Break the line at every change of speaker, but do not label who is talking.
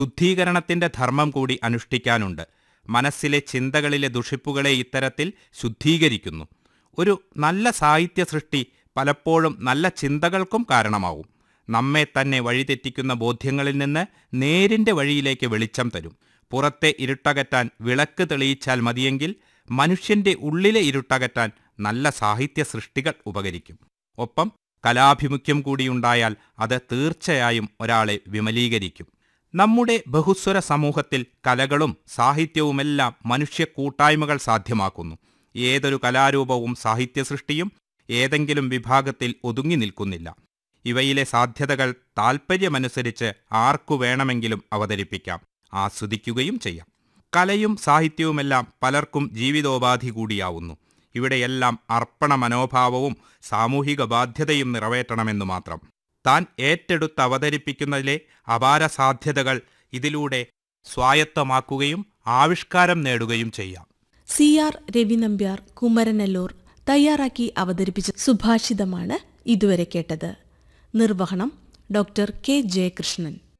ശുദ്ധീകരണത്തിന്റെ ധർമ്മം കൂടി അനുഷ്ഠിക്കാനുണ്ട് മനസ്സിലെ ചിന്തകളിലെ ദുഷിപ്പുകളെ ഇത്തരത്തിൽ ശുദ്ധീകരിക്കുന്നു ഒരു നല്ല സാഹിത്യ സൃഷ്ടി പലപ്പോഴും നല്ല ചിന്തകൾക്കും കാരണമാവും നമ്മെ തന്നെ വഴിതെറ്റിക്കുന്ന ബോധ്യങ്ങളിൽ നിന്ന് നേരിന്റെ വഴിയിലേക്ക് വെളിച്ചം തരും പുറത്തെ ഇരുട്ടകറ്റാൻ വിളക്ക് തെളിയിച്ചാൽ മതിയെങ്കിൽ മനുഷ്യന്റെ ഉള്ളിലെ ഇരുട്ടകറ്റാൻ നല്ല സാഹിത്യ സൃഷ്ടികൾ ഉപകരിക്കും ഒപ്പം കലാഭിമുഖ്യം കൂടിയുണ്ടായാൽ അത് തീർച്ചയായും ഒരാളെ വിമലീകരിക്കും നമ്മുടെ ബഹുസ്വര സമൂഹത്തിൽ കലകളും സാഹിത്യവുമെല്ലാം മനുഷ്യ കൂട്ടായ്മകൾ സാധ്യമാക്കുന്നു ഏതൊരു കലാരൂപവും സാഹിത്യ സൃഷ്ടിയും ഏതെങ്കിലും വിഭാഗത്തിൽ ഒതുങ്ങി നിൽക്കുന്നില്ല ഇവയിലെ സാധ്യതകൾ താൽപ്പര്യമനുസരിച്ച് ആർക്കു വേണമെങ്കിലും അവതരിപ്പിക്കാം ആസ്വദിക്കുകയും ചെയ്യാം കലയും സാഹിത്യവുമെല്ലാം പലർക്കും ജീവിതോപാധി കൂടിയാവുന്നു ഇവിടെയെല്ലാം അർപ്പണ മനോഭാവവും സാമൂഹിക ബാധ്യതയും നിറവേറ്റണമെന്നു മാത്രം താൻ ഏറ്റെടുത്ത് അവതരിപ്പിക്കുന്നതിലെ അപാര സാധ്യതകൾ ഇതിലൂടെ സ്വായത്തമാക്കുകയും ആവിഷ്കാരം നേടുകയും ചെയ്യാം
സി ആർ രവി നമ്പ്യാർ കുമരനെല്ലൂർ തയ്യാറാക്കി അവതരിപ്പിച്ച സുഭാഷിതമാണ് ഇതുവരെ കേട്ടത് നിർവഹണം ഡോക്ടർ കെ ജയകൃഷ്ണൻ